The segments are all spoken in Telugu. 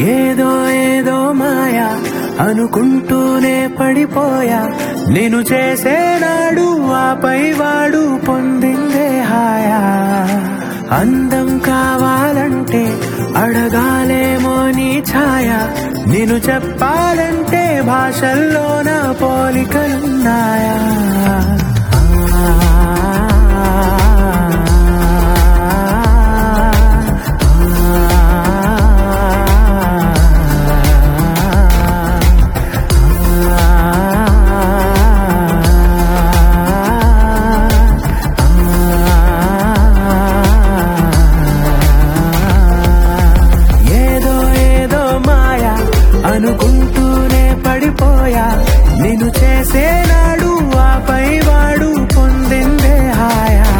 ఏదో ఏదో మాయా అనుకుంటూనే పడిపోయా నేను చేసేనాడు ఆపై వాడు పొందిందే హాయా అందం కావాలంటే అడగాలేమో నీ ఛాయ నేను చెప్పాలంటే భాషల్లో నా పోలికలున్నాయా ఏదో ఏదో మాయా అనుకుంటూనే పడిపోయా నేను చేసేనాడు ఆపై వాడు పొందిందే హాయా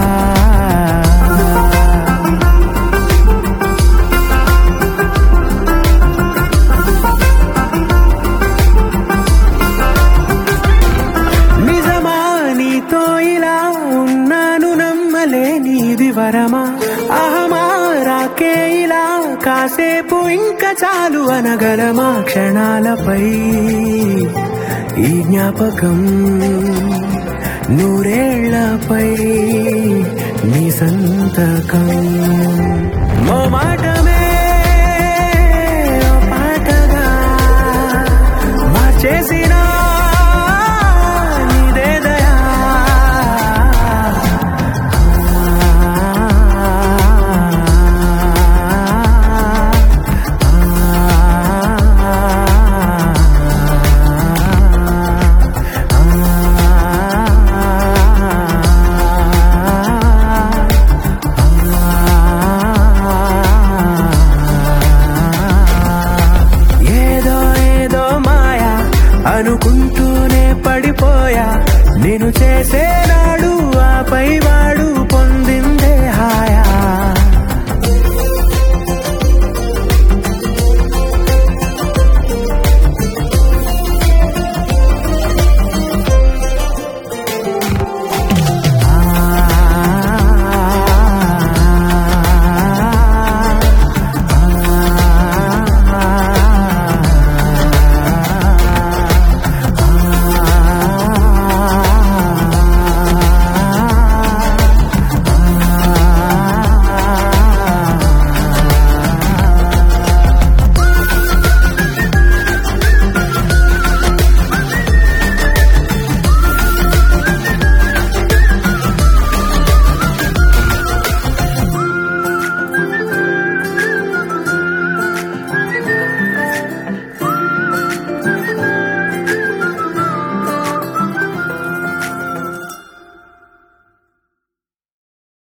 నిజమా నీతో ఇలా ఉన్నాను నమ్మలేనిది వరమా అహమా రాకే ఇలా కాసేపు ఇంకా చాలు అనగలమా క్షణాలపై ఈ జ్ఞాపకం నూరేళ్లపై నీ సంతకం మో మాటమే ఓ పాటగా మార్చేసిన నీదే దయా ఏదో ఏదో మాయా అనుకుంటూనే పడిపోయా నేను చేసేనాడు ఆపై వాడు